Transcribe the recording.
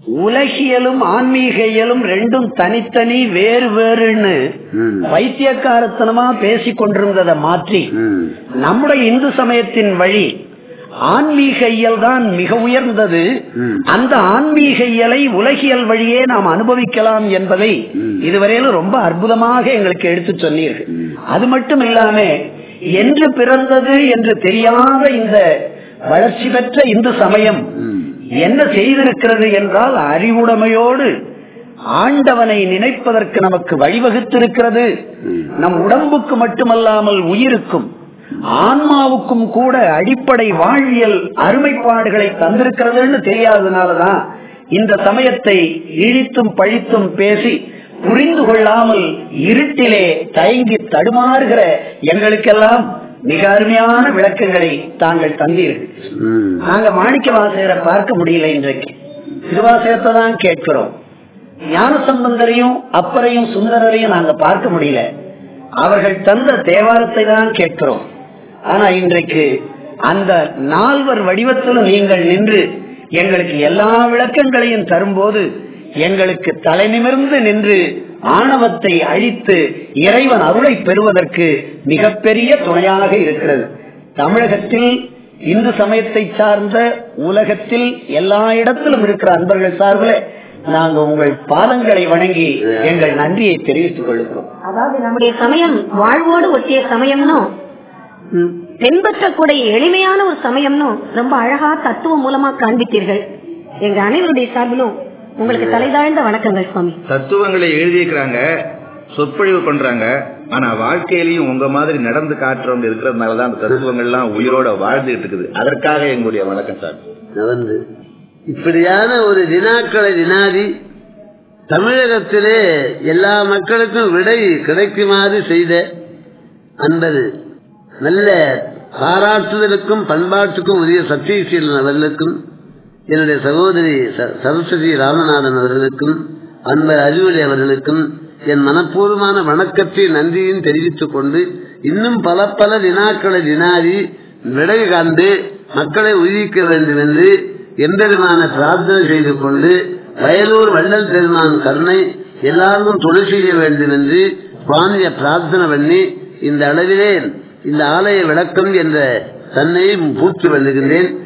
உலகியலும் ஆன்மீகியலும் ரெண்டும் தனித்தனி வேறு வேறுன்னு ம். வைத்தியக்காரத்தனமா பேசிக் கொண்டிருந்ததை மாற்றி ம். நம்முடைய இந்து சமயத்தின் வழி ஆன்மீக இயல் தான் மிக உயர்ந்தது ம். அந்த ஆன்மீக இயலை உலகியல் வழியே நாம் அனுபவிக்கலாம் என்பதை ம். இதுவரையிலும் ரொம்ப அற்புதமாக எங்களுக்கு எடுத்து சொன்னீர்கள் அது மட்டும் இல்லாம என்று பிறந்தது என்று தெரியாத இந்த வளர்ச்சி பெற்ற இந்து சமயம் ம். என்ன செய்திருக்கிறது என்றால் அறிவுடைமையோடு ஆண்டவனை நினைப்பதற்கு நமக்கு வழிவகுத்திருக்கிறது ம். நம் உடம்புக்கு மட்டுமல்லாமல் உயிருக்கும் ஆன்மாவுக்கும் கூட அடிப்படை வாழ்வியல் அருமைப்பாடுகளை தந்திருக்கிறதுன்னு தெரியாததுனாலதான் இந்த சமயத்தை இழித்தும் பழித்தும் பேசி புரிந்து கொள்ளாமல் இருட்டிலே தயங்கி தடுமாறுகிற எங்களுக்கெல்லாம் மிக அருமையான விளக்கங்களை தாங்கள் தந்தீர்கள் ம். நாங்க மாணிக்க வாசகரை பார்க்க முடியல இன்றைக்கு திருவாசகத்தை தான் கேட்கிறோம் ஞான சம்பந்தரையும் அப்பரையும் சுந்தரரையும் நாங்க பார்க்க முடியல அவர்கள் தந்த தேவாரத்தை தான் கேட்கிறோம் ஆனா இன்றைக்கு அந்த நால்வர் வடிவத்திலும் நீங்கள் நின்று எங்களுக்கு எல்லா விளக்கங்களையும் தரும்போது எங்களுக்கு தலை நிமிர்ந்து நின்று ஆணவத்தை அழித்து இறைவன் அருளை பெறுவதற்கு மிகப்பெரிய துணையாக இருக்கிறது தமிழகத்தில் இந்து சமயத்தை சார்ந்த உலகத்தில் எல்லா இடத்திலும் இருக்கிற அன்பர்கள் சார்பில் நாங்க உங்கள் பாதங்களை வணங்கி எங்கள் நன்றியை தெரிவித்துக் கொள்கிறோம் அதாவது நம்முடைய சமயம் வாழ்வோடு ஒட்டிய சமயம்னும் ம், பின்பற்றக்கூடிய எளிமையான ஒரு சமயம்னும் ரொம்ப அழகா தத்துவம் மூலமா காண்பித்தீர்கள் எங்க அனைவருடைய சார்பிலும் உங்களுக்கு தலைதாழ்ந்த வணக்கங்கள் சுவாமி தத்துவங்களை எழுதியிருக்கிறாங்க சொற்பொழிவு பண்றாங்க ஆனா வாழ்க்கையிலையும் உங்க மாதிரி நடந்து காட்டுறவங்க இருக்கிறதுனாலதான் அந்த தத்துவங்கள்லாம் உயிரோட வாழ்ந்துட்டு இருக்குது அதற்காக எங்களுடைய வணக்கம் சார் நடந்து இப்படியான ஒரு வினாக்களை வினாடி தமிழகத்திலே எல்லா மக்களுக்கும் விடை கிடைக்குமாறு செய்த அன்பது நல்ல பாராட்டுதலுக்கும் பண்பாட்டுக்கும் உரிய சத்தியசீலன் அவர்களுக்கும் என்னுடைய சகோதரி ச- சரஸ்வதி ராமநாதன் அவர்களுக்கும் அன்பர் அறிவொளி அவர்களுக்கும் என் மனப்பூர்வமான வணக்கத்தை நன்றியும் தெரிவித்துக் கொண்டு இன்னும் பல பல வினாக்களை வினாடி விடை காண்டு மக்களை உயிரிக்க வேண்டும் என்று எம்பெருமான பிரார்த்தனை செய்து கொண்டு வயலூர் வள்ளல் பெருமான் கருணை எல்லாரும் தொழில் செய்ய வேண்டும் என்று சுவாமியை பிரார்த்தனை பண்ணி இந்த அளவிலே இந்த ஆலய விளக்கம் என்ற தன்னையும் பூர்த்தி பண்ணுகின்றேன்